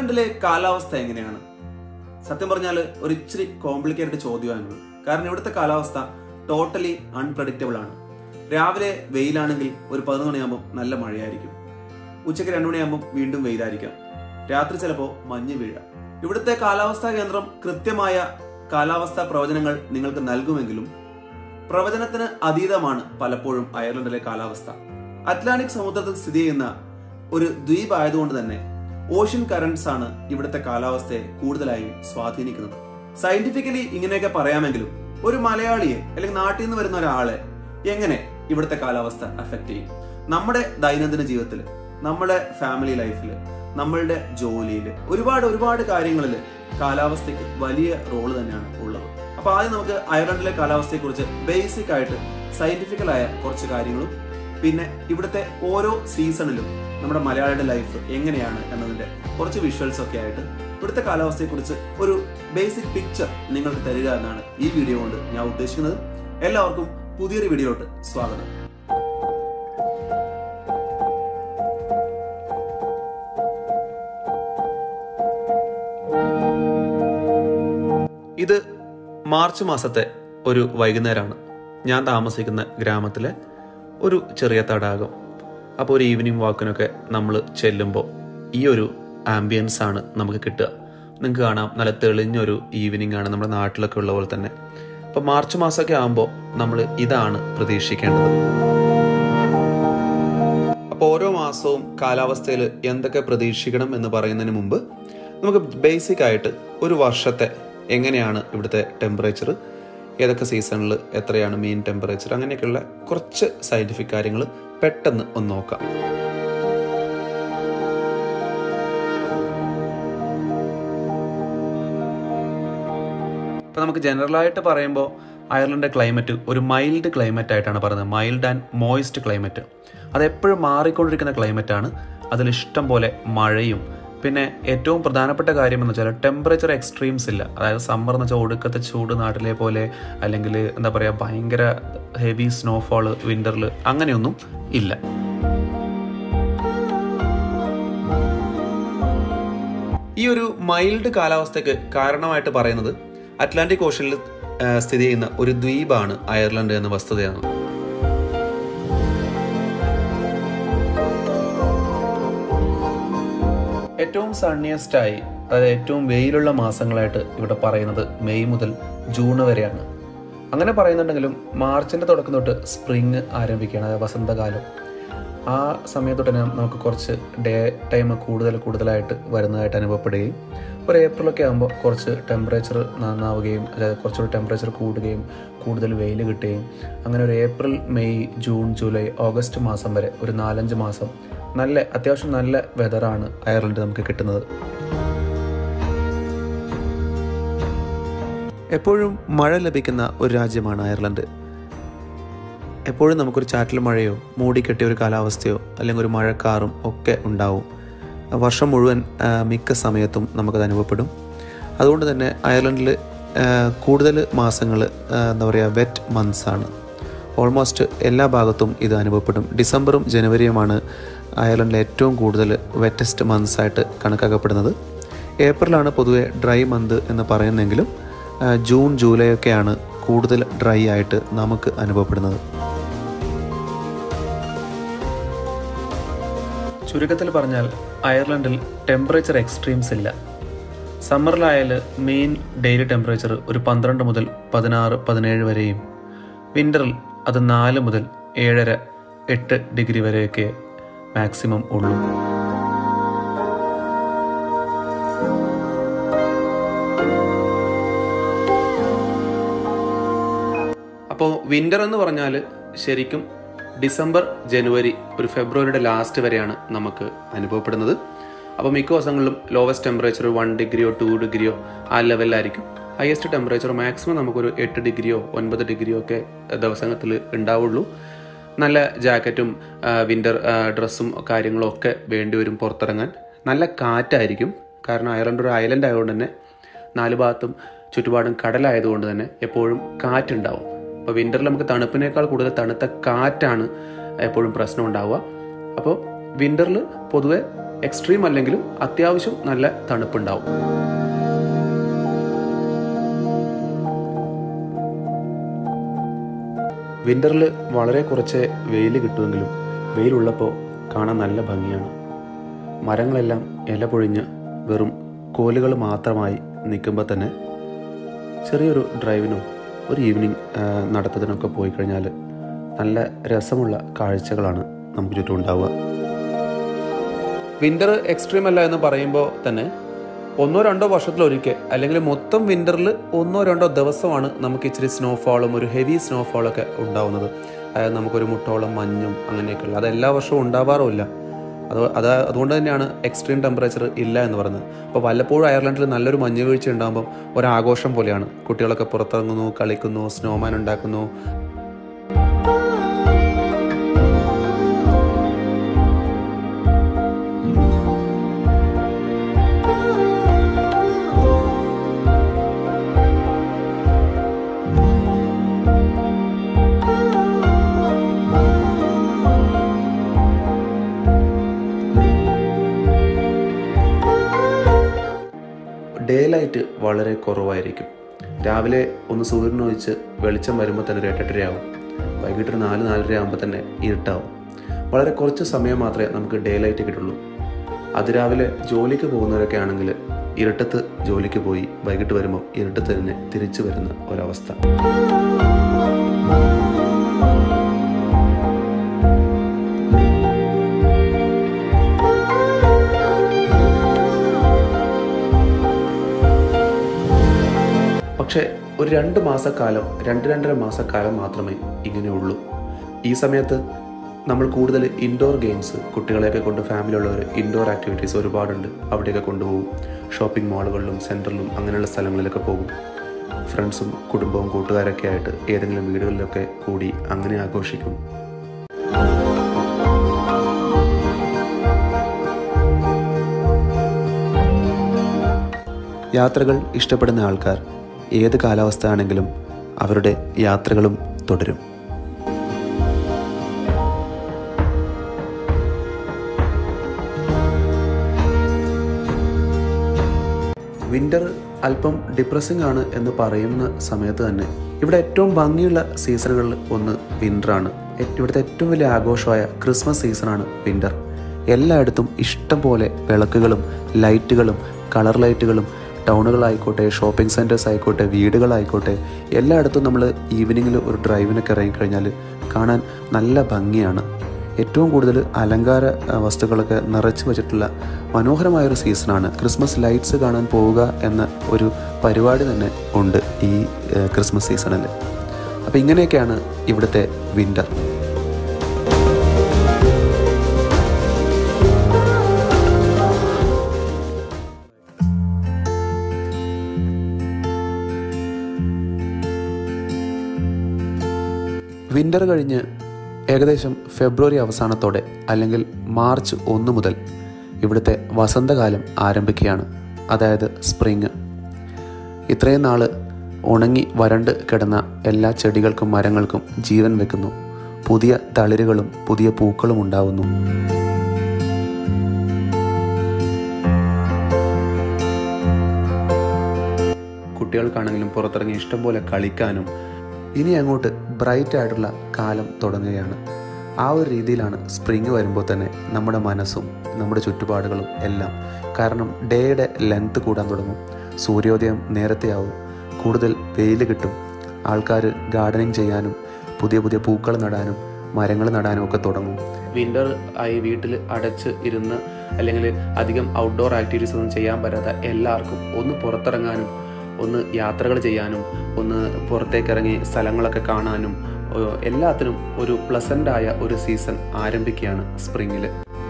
അയർലൻഡിലെ കാലാവസ്ഥ എങ്ങനെയാണ് സത്യം പറഞ്ഞാൽ ഒരു ഇച്ചിരി കോംപ്ലിക്കേറ്റഡ് ചോദ്യമാണത് കാരണം ഇവിടുത്തെ കാലാവസ്ഥ ടോട്ടലി അൺപ്രഡിക്റ്റബിൾ ആണ് രാവിലെ വെയിലാണെങ്കിൽ ഒരു പതിനൊന്ന് മണിയാകുമ്പോൾ നല്ല മഴയായിരിക്കും ഉച്ചയ്ക്ക് രണ്ടു മണിയാകുമ്പോൾ വീണ്ടും വെയിലായിരിക്കാം രാത്രി ചിലപ്പോൾ മഞ്ഞ് വീഴാം ഇവിടുത്തെ കാലാവസ്ഥാ കേന്ദ്രം കൃത്യമായ കാലാവസ്ഥാ പ്രവചനങ്ങൾ നിങ്ങൾക്ക് നൽകുമെങ്കിലും പ്രവചനത്തിന് അതീതമാണ് പലപ്പോഴും അയർലൻഡിലെ കാലാവസ്ഥ അറ്റ്ലാന്റിക് സമുദ്രത്തിൽ സ്ഥിതി ചെയ്യുന്ന ഒരു ദ്വീപ് ആയതുകൊണ്ട് തന്നെ ഓഷ്യൻ കറന്റ്സ് ആണ് ഇവിടുത്തെ കാലാവസ്ഥയെ കൂടുതലായും സ്വാധീനിക്കുന്നത് സയന്റിഫിക്കലി ഇങ്ങനെയൊക്കെ പറയാമെങ്കിലും ഒരു മലയാളിയെ അല്ലെങ്കിൽ നാട്ടിൽ നിന്ന് വരുന്ന ഒരാളെ എങ്ങനെ ഇവിടുത്തെ കാലാവസ്ഥ അഫക്റ്റ് ചെയ്യും നമ്മുടെ ദൈനംദിന ജീവിതത്തിൽ നമ്മുടെ ഫാമിലി ലൈഫിൽ നമ്മളുടെ ജോലിയിൽ ഒരുപാട് ഒരുപാട് കാര്യങ്ങളിൽ കാലാവസ്ഥയ്ക്ക് വലിയ റോള് തന്നെയാണ് ഉള്ളത് അപ്പൊ ആദ്യം നമുക്ക് അയർലൻഡിലെ കാലാവസ്ഥയെ കുറിച്ച് ബേസിക് ആയിട്ട് സയന്റിഫിക്കലായ കുറച്ച് കാര്യങ്ങളും പിന്നെ ഇവിടുത്തെ ഓരോ സീസണിലും നമ്മുടെ മലയാളിയുടെ ലൈഫ് എങ്ങനെയാണ് എന്നതിന്റെ കുറച്ച് വിഷ്വൽസ് ഒക്കെ ആയിട്ട് ഇവിടുത്തെ കാലാവസ്ഥയെ കുറിച്ച് ഒരു ബേസിക് പിക്ചർ നിങ്ങൾക്ക് തരിക എന്നാണ് ഈ വീഡിയോ കൊണ്ട് ഞാൻ ഉദ്ദേശിക്കുന്നത് എല്ലാവർക്കും പുതിയൊരു വീഡിയോയിലോട്ട് സ്വാഗതം ഇത് മാർച്ച് മാസത്തെ ഒരു വൈകുന്നേരമാണ് ഞാൻ താമസിക്കുന്ന ഗ്രാമത്തിലെ ഒരു ചെറിയ തടാകം അപ്പോൾ ഒരു ഈവനിങ് വാക്കിനൊക്കെ നമ്മൾ ചെല്ലുമ്പോൾ ഈ ഒരു ആംബിയൻസ് ആണ് നമുക്ക് കിട്ടുക നിങ്ങൾക്ക് കാണാം നല്ല തെളിഞ്ഞൊരു ഈവനിങ് ആണ് നമ്മുടെ നാട്ടിലൊക്കെ ഉള്ള പോലെ തന്നെ അപ്പോൾ മാർച്ച് മാസമൊക്കെ ആകുമ്പോൾ നമ്മൾ ഇതാണ് പ്രതീക്ഷിക്കേണ്ടത് അപ്പോൾ ഓരോ മാസവും കാലാവസ്ഥയിൽ എന്തൊക്കെ പ്രതീക്ഷിക്കണം എന്ന് പറയുന്നതിന് മുമ്പ് നമുക്ക് ബേസിക് ആയിട്ട് ഒരു വർഷത്തെ എങ്ങനെയാണ് ഇവിടുത്തെ ടെമ്പറേച്ചർ ഏതൊക്കെ സീസണിൽ എത്രയാണ് മീൻ ടെമ്പറേച്ചർ അങ്ങനെയൊക്കെയുള്ള കുറച്ച് സയൻറ്റിഫിക് കാര്യങ്ങൾ പെട്ടെന്ന് ഒന്ന് നോക്കാം ഇപ്പം നമുക്ക് ജനറലായിട്ട് പറയുമ്പോൾ അയർലൻഡ് ക്ലൈമറ്റ് ഒരു മൈൽഡ് ക്ലൈമറ്റ് ആയിട്ടാണ് പറയുന്നത് മൈൽഡ് ആൻഡ് മോയിസ്റ്റ് ക്ലൈമറ്റ് അതെപ്പോഴും മാറിക്കൊണ്ടിരിക്കുന്ന ക്ലൈമറ്റാണ് അതിൽ ഇഷ്ടം പോലെ മഴയും പിന്നെ ഏറ്റവും പ്രധാനപ്പെട്ട കാര്യം എന്ന് വെച്ചാൽ ടെമ്പറേച്ചർ എക്സ്ട്രീംസ് ഇല്ല അതായത് സമ്മർ എന്ന് വെച്ചാൽ ഒടുക്കത്തെ ചൂട് നാട്ടിലെ പോലെ അല്ലെങ്കിൽ എന്താ പറയുക ഭയങ്കര ഹെവി സ്നോഫോൾ വിൻ്ററിൽ അങ്ങനെയൊന്നും ഇല്ല ഈ ഒരു മൈൽഡ് കാലാവസ്ഥയ്ക്ക് കാരണമായിട്ട് പറയുന്നത് അറ്റ്ലാന്റിക് ഓഷനിൽ സ്ഥിതി ചെയ്യുന്ന ഒരു ദ്വീപാണ് അയർലൻഡ് എന്ന വസ്തുതയാണ് ഏറ്റവും സണ്ണിയസ്റ്റ് ആയി അതായത് ഏറ്റവും വെയിലുള്ള മാസങ്ങളായിട്ട് ഇവിടെ പറയുന്നത് മെയ് മുതൽ ജൂൺ വരെയാണ് അങ്ങനെ പറയുന്നുണ്ടെങ്കിലും മാർച്ചിന്റെ തുടക്കം തൊട്ട് സ്പ്രിങ് ആരംഭിക്കുകയാണ് അതായത് വസന്തകാലം ആ സമയത്തൊട്ട് തന്നെ നമുക്ക് കുറച്ച് ഡേ ടൈം കൂടുതൽ കൂടുതലായിട്ട് വരുന്നതായിട്ട് അനുഭവപ്പെടുകയും ഒരു ഏപ്രിലൊക്കെ ആകുമ്പോൾ കുറച്ച് ടെമ്പറേച്ചർ നന്നാവുകയും അതായത് കുറച്ചുകൂടി ടെമ്പറേച്ചർ കൂടുകയും കൂടുതൽ വെയിൽ കിട്ടുകയും അങ്ങനെ ഒരു April May June July August മാസം വരെ ഒരു നാലഞ്ച് മാസം നല്ല അത്യാവശ്യം നല്ല വെതറാണ് അയർലൻഡ് നമുക്ക് കിട്ടുന്നത് എപ്പോഴും മഴ ലഭിക്കുന്ന ഒരു രാജ്യമാണ് അയർലൻഡ് എപ്പോഴും നമുക്കൊരു ചാറ്റൽ മഴയോ മൂടിക്കെട്ടിയ ഒരു കാലാവസ്ഥയോ അല്ലെങ്കിൽ ഒരു മഴക്കാറും ഒക്കെ ഉണ്ടാവും വർഷം മുഴുവൻ മിക്ക സമയത്തും നമുക്കത് അനുഭവപ്പെടും അതുകൊണ്ട് തന്നെ അയർലൻഡിൽ കൂടുതൽ മാസങ്ങൾ എന്താ പറയുക വെറ്റ് മന്ത്സ് ആണ് ഓൾമോസ്റ്റ് എല്ലാ ഭാഗത്തും ഇത് അനുഭവപ്പെടും ഡിസംബറും ജനുവരിയുമാണ് അയർലൻഡിലെ ഏറ്റവും കൂടുതൽ വെറ്റസ്റ്റ് മന്ത്സ് ആയിട്ട് കണക്കാക്കപ്പെടുന്നത് ഏപ്രിലാണ് പൊതുവെ ഡ്രൈ മന്ത് എന്ന് പറയുന്നെങ്കിലും ജൂൺ ജൂലൈ ഒക്കെയാണ് കൂടുതൽ ഡ്രൈ ആയിട്ട് നമുക്ക് അനുഭവപ്പെടുന്നത് ചുരുക്കത്തിൽ പറഞ്ഞാൽ അയർലൻഡിൽ ടെമ്പറേച്ചർ എക്സ്ട്രീംസ് ഇല്ല സമ്മറിലായാൽ മെയിൻ ഡെയിലി ടെമ്പറേച്ചർ ഒരു പന്ത്രണ്ട് മുതൽ പതിനാറ് പതിനേഴ് വരെയും വിൻ്ററിൽ അത് നാല് മുതൽ ഏഴര എട്ട് ഡിഗ്രി വരെയൊക്കെ മാക്സിമം ഉള്ളൂ അപ്പോൾ വിൻ്റർ എന്ന് പറഞ്ഞാൽ ശരിക്കും ഡിസംബർ ജനുവരി ഒരു ഫെബ്രുവരിയുടെ ലാസ്റ്റ് വരെയാണ് നമുക്ക് അനുഭവപ്പെടുന്നത് അപ്പോൾ മിക്ക ദിവസങ്ങളിലും ലോവസ്റ്റ് ടെമ്പറേച്ചർ വൺ ഡിഗ്രിയോ ടു ഡിഗ്രിയോ ആ ലെവലിലായിരിക്കും ഹയസ്റ്റ് ടെമ്പറേച്ചർ മാക്സിമം നമുക്കൊരു എട്ട് ഡിഗ്രിയോ ഒൻപത് ഡിഗ്രിയോ ഒക്കെ ദിവസത്തിൽ ഉണ്ടാവുള്ളൂ നല്ല ജാക്കറ്റും വിൻ്റർ ഡ്രസ്സും കാര്യങ്ങളും ഒക്കെ വേണ്ടി വരും പുറത്തിറങ്ങാൻ നല്ല കാറ്റായിരിക്കും കാരണം അയർലൻഡ് ഒരു ഐലൻഡ് ആയതുകൊണ്ട് തന്നെ നാല് ഭാഗത്തും ചുറ്റുപാടും കടലായതുകൊണ്ട് തന്നെ എപ്പോഴും കാറ്റുണ്ടാവും അപ്പോൾ വിൻ്ററിൽ നമുക്ക് തണുപ്പിനേക്കാൾ കൂടുതൽ തണുത്ത കാറ്റാണ് എപ്പോഴും പ്രശ്നം ഉണ്ടാവുക അപ്പോൾ വിൻ്ററിൽ പൊതുവെ എക്സ്ട്രീം അല്ലെങ്കിലും അത്യാവശ്യം നല്ല തണുപ്പുണ്ടാവും വിൻ്ററിൽ വളരെ കുറച്ച് വെയിൽ കിട്ടുമെങ്കിലും വെയിലുള്ളപ്പോൾ കാണാൻ നല്ല ഭംഗിയാണ് മരങ്ങളെല്ലാം ഇല പൊഴിഞ്ഞ് വെറും കോലുകൾ മാത്രമായി നിൽക്കുമ്പോൾ തന്നെ ചെറിയൊരു ഡ്രൈവിനും ഒരു ഈവനിങ് നടത്തത്തിനൊക്കെ പോയി കഴിഞ്ഞാൽ നല്ല രസമുള്ള കാഴ്ചകളാണ് നമുക്ക് ചുറ്റും ഉണ്ടാവുക വിൻ്റർ എക്സ്ട്രീം അല്ല എന്ന് പറയുമ്പോൾ തന്നെ ഒന്നോ രണ്ടോ വർഷത്തിലൊരിക്കൽ അല്ലെങ്കിൽ മൊത്തം വിൻ്ററിൽ ഒന്നോ രണ്ടോ ദിവസമാണ് നമുക്ക് ഇച്ചിരി സ്നോഫോളും ഒരു ഹെവി സ്നോഫോളൊക്കെ ഉണ്ടാവുന്നത് അതായത് നമുക്കൊരു മുട്ടോളം മഞ്ഞും അങ്ങനെയൊക്കെയുള്ള അത് എല്ലാ വർഷവും ഉണ്ടാവാറുമില്ല അത് അത് അതുകൊണ്ട് തന്നെയാണ് എക്സ്ട്രീം ടെമ്പറേച്ചർ ഇല്ല എന്ന് പറയുന്നത് അപ്പോൾ വല്ലപ്പോഴും അയർലൻഡിൽ നല്ലൊരു മഞ്ഞ് വീഴ്ച ഉണ്ടാകുമ്പോൾ ഒരാഘോഷം പോലെയാണ് കുട്ടികളൊക്കെ പുറത്തിറങ്ങുന്നു കളിക്കുന്നു സ്നോമാൻ ഉണ്ടാക്കുന്നു ഡേ ലൈറ്റ് വളരെ കുറവായിരിക്കും രാവിലെ ഒന്ന് സൂര്യൻ ഒഴിച്ച് വെളിച്ചം വരുമ്പോൾ തന്നെ ഒരു എട്ടെട്ടരയാവും വൈകിട്ട് ഒരു നാല് നാലര ആകുമ്പോൾ തന്നെ ഇരുട്ടാവും വളരെ കുറച്ച് സമയം മാത്രമേ നമുക്ക് ഡേ ലൈറ്റ് കിട്ടുള്ളൂ അതിരാവിലെ ജോലിക്ക് പോകുന്നവരൊക്കെ ആണെങ്കിൽ ഇരുട്ടത്ത് ജോലിക്ക് പോയി വൈകിട്ട് വരുമ്പോൾ ഇരുട്ടത്ത് തന്നെ തിരിച്ചു വരുന്ന ഒരവസ്ഥ പക്ഷേ ഒരു രണ്ട് മാസക്കാലം രണ്ട് രണ്ടര മാസക്കാലം മാത്രമേ ഇങ്ങനെയുള്ളൂ ഈ സമയത്ത് നമ്മൾ കൂടുതൽ ഇൻഡോർ ഗെയിംസ് കുട്ടികളെയൊക്കെ കൊണ്ട് ഫാമിലി ഉള്ളവർ ഇൻഡോർ ആക്ടിവിറ്റീസ് ഒരുപാടുണ്ട് അവിടെയൊക്കെ കൊണ്ടുപോകും ഷോപ്പിംഗ് മാളുകളിലും സെൻറ്ററിലും അങ്ങനെയുള്ള സ്ഥലങ്ങളിലൊക്കെ പോകും ഫ്രണ്ട്സും കുടുംബവും കൂട്ടുകാരൊക്കെ ആയിട്ട് ഏതെങ്കിലും വീടുകളിലൊക്കെ കൂടി അങ്ങനെ ആഘോഷിക്കും യാത്രകൾ ഇഷ്ടപ്പെടുന്ന ആൾക്കാർ ഏത് കാലാവസ്ഥ ആണെങ്കിലും അവരുടെ യാത്രകളും തുടരും വിൻ്റർ അല്പം ഡിപ്രസിംഗ് ആണ് എന്ന് പറയുന്ന സമയത്ത് തന്നെ ഇവിടെ ഏറ്റവും ഭംഗിയുള്ള സീസണുകളിൽ ഒന്ന് വിൻ്ററാണ് ഇവിടുത്തെ ഏറ്റവും വലിയ ആഘോഷമായ ക്രിസ്മസ് സീസണാണ് വിൻ്റർ എല്ലായിടത്തും ഇഷ്ടം പോലെ വിളക്കുകളും ലൈറ്റുകളും കളർ ലൈറ്റുകളും ടൗണുകളായിക്കോട്ടെ ഷോപ്പിംഗ് സെൻറ്റേഴ്സ് ആയിക്കോട്ടെ വീടുകളായിക്കോട്ടെ എല്ലായിടത്തും നമ്മൾ ഈവനിങ്ങിൽ ഒരു ഡ്രൈവിനൊക്കെ ഇറങ്ങിക്കഴിഞ്ഞാൽ കാണാൻ നല്ല ഭംഗിയാണ് ഏറ്റവും കൂടുതൽ അലങ്കാര അഹ്, വസ്തുക്കളൊക്കെ നിറച്ച് വെച്ചിട്ടുള്ള മനോഹരമായൊരു സീസണാണ് ക്രിസ്മസ് ലൈറ്റ്സ് കാണാൻ പോവുക എന്ന ഒരു പരിപാടി തന്നെ ഉണ്ട് ഈ ഏഹ്, ക്രിസ്മസ് സീസണിൽ അപ്പോൾ ഇങ്ങനെയൊക്കെയാണ് ഇവിടുത്തെ വിൻ്റർ വിൻ്റർ കഴിഞ്ഞ് ഏകദേശം ഫെബ്രുവരി അവസാനത്തോടെ അല്ലെങ്കിൽ മാർച്ച് ഒന്ന് മുതൽ ഇവിടുത്തെ വസന്തകാലം ആരംഭിക്കുകയാണ് അതായത് സ്പ്രിങ് ഇത്രയും നാൾ ഉണങ്ങി വരണ്ട് കിടന്ന എല്ലാ ചെടികൾക്കും മരങ്ങൾക്കും ജീവൻ വെക്കുന്നു പുതിയ തളിരുകളും പുതിയ പൂക്കളും ഉണ്ടാവുന്നു കുട്ടികൾക്കാണെങ്കിലും പുറത്തിറങ്ങി ഇഷ്ടംപോലെ കളിക്കാനും ഇനി അങ്ങോട്ട് ബ്രൈറ്റ് ആയിട്ടുള്ള കാലം തുടങ്ങുകയാണ് ആ ഒരു രീതിയിലാണ് സ്പ്രിങ് വരുമ്പോൾ തന്നെ നമ്മുടെ മനസ്സും നമ്മുടെ ചുറ്റുപാടുകളും എല്ലാം കാരണം ഡേയുടെ ലെങ്ത് കൂടാൻ തുടങ്ങും സൂര്യോദയം നേരത്തെയാവും കൂടുതൽ വെയിൽ കിട്ടും ആൾക്കാർ ഗാർഡനിങ് ചെയ്യാനും പുതിയ പുതിയ പൂക്കൾ നടാനും മരങ്ങൾ നടാനും ഒക്കെ തുടങ്ങും വിൻ്റർ ആയി വീട്ടിൽ അടച്ച് ഇരുന്ന് അല്ലെങ്കിൽ അധികം ഔട്ട്ഡോർ ആക്ടിവിറ്റീസ് ഒന്നും ചെയ്യാൻ പറ്റാത്ത എല്ലാവർക്കും ഒന്ന് പുറത്തിറങ്ങാനും ഒന്ന് യാത്രകൾ ചെയ്യാനും ഒന്ന് പുറത്തേക്ക് ഇറങ്ങി സ്ഥലങ്ങളൊക്കെ കാണാനും ഏഹ് എല്ലാത്തിനും ഒരു പ്ലസൻ്റ് ആയ ഒരു സീസൺ ആരംഭിക്കുകയാണ് സ്പ്രിങ്ങിൽ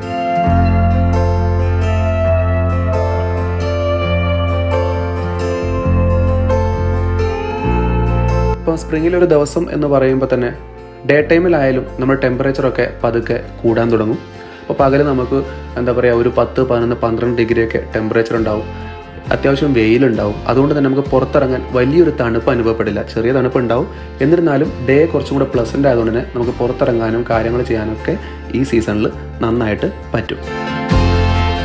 ഇപ്പോൾ സ്പ്രിങ്ങിൽ ഒരു ദിവസം എന്ന് പറയുമ്പോൾ തന്നെ ഡേ ടൈമിലായാലും നമ്മൾ ടെമ്പറേച്ചറൊക്കെ പതുക്കെ കൂടാൻ തുടങ്ങും അപ്പോൾ പകൽ നമുക്ക് എന്താ പറയുക ഒരു പത്ത് പതിനൊന്ന് പന്ത്രണ്ട് ഡിഗ്രിയൊക്കെ ടെമ്പറേച്ചർ ഉണ്ടാവും അത്യാവശ്യം വെയിലുണ്ടാവും അതുകൊണ്ട് തന്നെ നമുക്ക് പുറത്തിറങ്ങാൻ വലിയൊരു തണുപ്പ് അനുഭവപ്പെടില്ല ചെറിയ തണുപ്പ് ഉണ്ടാവും എന്നിരുന്നാലും ഡേ കുറച്ചും കൂടെ പ്ലസൻ്റ് ആയതുകൊണ്ട് തന്നെ നമുക്ക് പുറത്തിറങ്ങാനും കാര്യങ്ങൾ ചെയ്യാനൊക്കെ ഈ സീസണിൽ നന്നായിട്ട് പറ്റും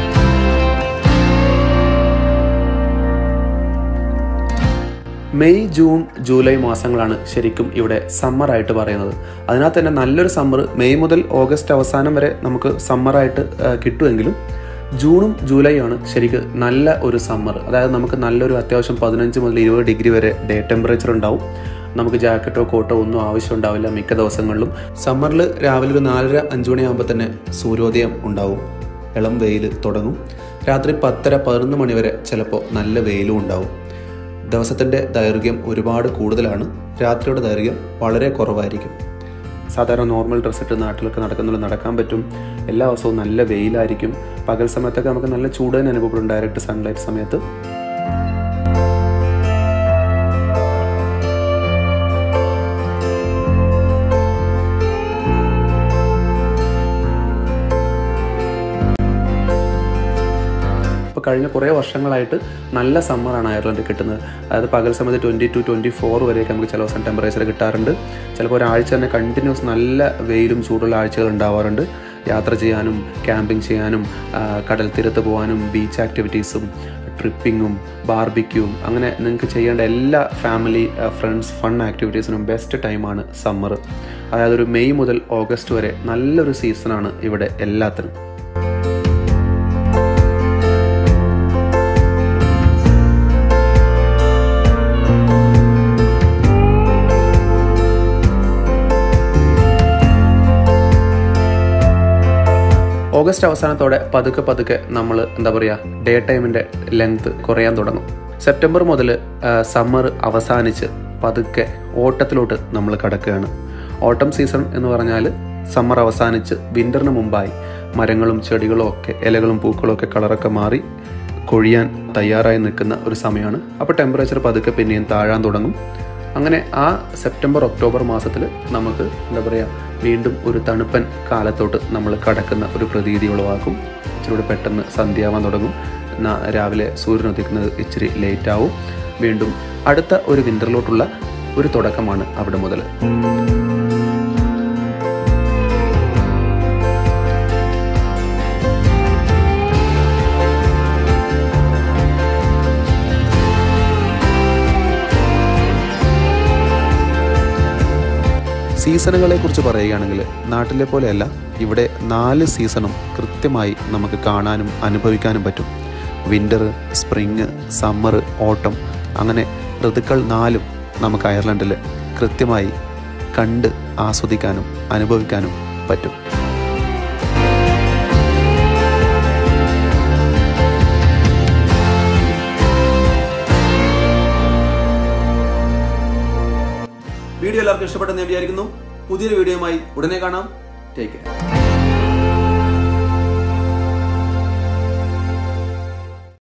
മെയ് ജൂൺ ജൂലൈ മാസങ്ങളാണ് ശരിക്കും ഇവിടെ സമ്മറായിട്ട് പറയുന്നത് അതിനകത്ത് തന്നെ നല്ലൊരു സമ്മർ മെയ് മുതൽ ഓഗസ്റ്റ് അവസാനം വരെ നമുക്ക് സമ്മറായിട്ട് കിട്ടുമെങ്കിലും ജൂണും ജൂലൈയാണ് ശരിക്കും നല്ല ഒരു സമ്മർ അതായത് നമുക്ക് നല്ലൊരു അത്യാവശ്യം പതിനഞ്ച് മുതൽ ഇരുപത് ഡിഗ്രി വരെ ഡേ ടെമ്പറേച്ചർ ഉണ്ടാവും നമുക്ക് ജാക്കറ്റോ കോട്ടോ ഒന്നും ആവശ്യം ഉണ്ടാവില്ല മിക്ക ദിവസങ്ങളിലും സമ്മറിൽ രാവിലെ ഒരു നാലര അഞ്ച് മണിയാകുമ്പോൾ തന്നെ സൂര്യോദയം ഉണ്ടാവും ഇളം വെയിൽ തുടങ്ങും രാത്രി പത്തര പതിനൊന്ന് മണി വരെ ചിലപ്പോൾ നല്ല വെയിലും ഉണ്ടാവും ദിവസത്തിൻ്റെ ദൈർഘ്യം ഒരുപാട് കൂടുതലാണ് രാത്രിയുടെ ദൈർഘ്യം വളരെ കുറവായിരിക്കും സാധാരണ നോർമൽ ഡ്രസ്സ് ഇട്ട് നാട്ടിലൊക്കെ നടക്കുന്നുള്ള നടക്കാൻ പറ്റും എല്ലാ ദിവസവും നല്ല വെയിലായിരിക്കും പകൽ സമയത്തൊക്കെ നമുക്ക് നല്ല ചൂട് തന്നെ അനുഭവപ്പെടും ഡയറക്റ്റ് സൺലൈറ്റ് സമയത്ത് ഇപ്പോൾ കഴിഞ്ഞ കുറേ വർഷങ്ങളായിട്ട് നല്ല സമ്മറാണ് അയർലൻഡിൽ കിട്ടുന്നത് അതായത് പകൽ സമയത്ത് ട്വൻറ്റി ടു ട്വൻറ്റി ഫോർ വരെയൊക്കെ നമുക്ക് ചില ദിവസം ടെമ്പറേച്ചർ കിട്ടാറുണ്ട് ചിലപ്പോൾ ഒരാഴ്ച തന്നെ കണ്ടിന്യൂസ് നല്ല വെയിലും ചൂടുള്ള ആഴ്ചകൾ ഉണ്ടാവാറുണ്ട് യാത്ര ചെയ്യാനും ക്യാമ്പിംഗ് ചെയ്യാനും കടൽ തീരത്ത് പോകാനും ബീച്ച് ആക്ടിവിറ്റീസും ട്രിപ്പിങ്ങും ബാർബിക്യൂവും അങ്ങനെ നിങ്ങൾക്ക് ചെയ്യേണ്ട എല്ലാ ഫാമിലി ഫ്രണ്ട്സ് ഫൺ ആക്ടിവിറ്റീസിനും ബെസ്റ്റ് ടൈമാണ് സമ്മർ അതായത് ഒരു മെയ് മുതൽ ഓഗസ്റ്റ് വരെ നല്ലൊരു സീസണാണ് ഇവിടെ എല്ലാത്തിനും ഓഗസ്റ്റ് അവസാനത്തോടെ പതുക്കെ പതുക്കെ നമ്മൾ എന്താ പറയുക ഡേ ടൈമിൻ്റെ ലെങ്ത് കുറയാൻ തുടങ്ങും സെപ്റ്റംബർ മുതൽ സമ്മർ അവസാനിച്ച് പതുക്കെ ഓട്ടത്തിലോട്ട് നമ്മൾ കടക്കുകയാണ് ഓട്ടം സീസൺ എന്ന് പറഞ്ഞാൽ സമ്മർ അവസാനിച്ച് വിൻ്ററിന് മുമ്പായി മരങ്ങളും ചെടികളും ഒക്കെ ഇലകളും പൂക്കളും ഒക്കെ കളറൊക്കെ മാറി കൊഴിയാൻ തയ്യാറായി നിൽക്കുന്ന ഒരു സമയമാണ് അപ്പോൾ ടെമ്പറേച്ചർ പതുക്കെ പിന്നെയും താഴാൻ തുടങ്ങും അങ്ങനെ ആ സെപ്റ്റംബർ ഒക്ടോബർ മാസത്തിൽ നമുക്ക് എന്താ പറയുക വീണ്ടും ഒരു തണുപ്പൻ കാലത്തോട്ട് നമ്മൾ കടക്കുന്ന ഒരു പ്രതീതി ഉളവാക്കും ഇച്ചിരി പെട്ടെന്ന് സന്ധ്യാവാൻ തുടങ്ങും രാവിലെ സൂര്യൻ ഉദിക്കുന്നത് ഇച്ചിരി ലേറ്റ് ആവും വീണ്ടും അടുത്ത ഒരു വിൻ്ററിലോട്ടുള്ള ഒരു തുടക്കമാണ് അവിടെ മുതൽ സീസണുകളെ കുറിച്ച് പറയുകയാണെങ്കിൽ നാട്ടിലെ പോലെയല്ല ഇവിടെ നാല് സീസണും കൃത്യമായി നമുക്ക് കാണാനും അനുഭവിക്കാനും പറ്റും വിൻ്റർ സ്പ്രിങ് സമ്മർ ഓട്ടം അങ്ങനെ ഋതുക്കൾ നാലും നമുക്ക് അയർലൻഡിൽ കൃത്യമായി കണ്ട് ആസ്വദിക്കാനും അനുഭവിക്കാനും പറ്റും വീഡിയോ എല്ലാവർക്കും ഇഷ്ടപ്പെട്ടെന്ന് വിചാരിക്കുന്നു പുതിയൊരു വീഡിയോയുമായി ഉടനെ കാണാം ടേക്ക് കെയർ